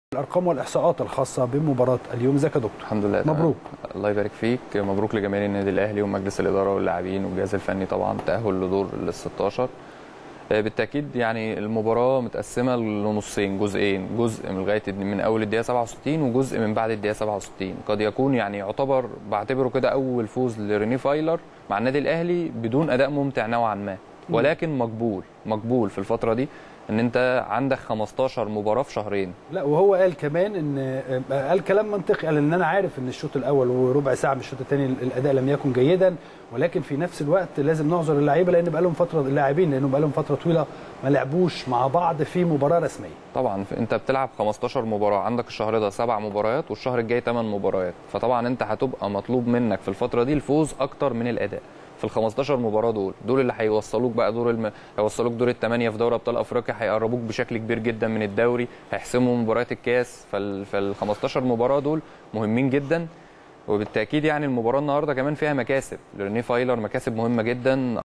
الارقام والاحصاءات الخاصه بمباراه اليوم ازيك يا دكتور الحمد لله تمام. مبروك. الله يبارك فيك مبروك لجماهير النادي الاهلي ومجلس الاداره واللاعبين والجهاز الفني طبعا تاهل لدور ال 16 آه، بالتاكيد يعني المباراه متقسمه لنصين جزئين جزء من لغايه من اول الدقيقه 67 وجزء من بعد الدقيقه 67 قد يكون يعني يعتبر بعتبره كده اول فوز لريني فايلر مع النادي الاهلي بدون اداء ممتع نوعا ما ولكن مقبول مقبول في الفتره دي ان انت عندك 15 مباراه في شهرين لا وهو قال كمان ان آه، قال كلام منطقي قال ان انا عارف ان الشوط الاول وربع ساعه من الشوط الثاني الاداء لم يكن جيدا ولكن في نفس الوقت لازم نعذر اللعيبه لان بقى لهم فتره اللاعبين لانهم بقى لهم فتره طويله ما لعبوش مع بعض في مباراه رسميه طبعا ف- انت بتلعب 15 مباراه عندك الشهر ده سبع مباريات والشهر الجاي 8 مباريات فطبعا انت هتبقى مطلوب منك في الفتره دي الفوز اكتر من الاداء في ال 15 مباراه دول دول اللي هيوصلوك بقى دور الم... هيوصلوك دور الثمانيه في دوري ابطال افريقيا هيقربوك بشكل كبير جدا من الدوري هيحسموا مباريات الكاس فال... فال 15 مباراه دول مهمين جدا وبالتاكيد يعني المباراه النهارده كمان فيها مكاسب لريني فايلر مكاسب مهمه جدا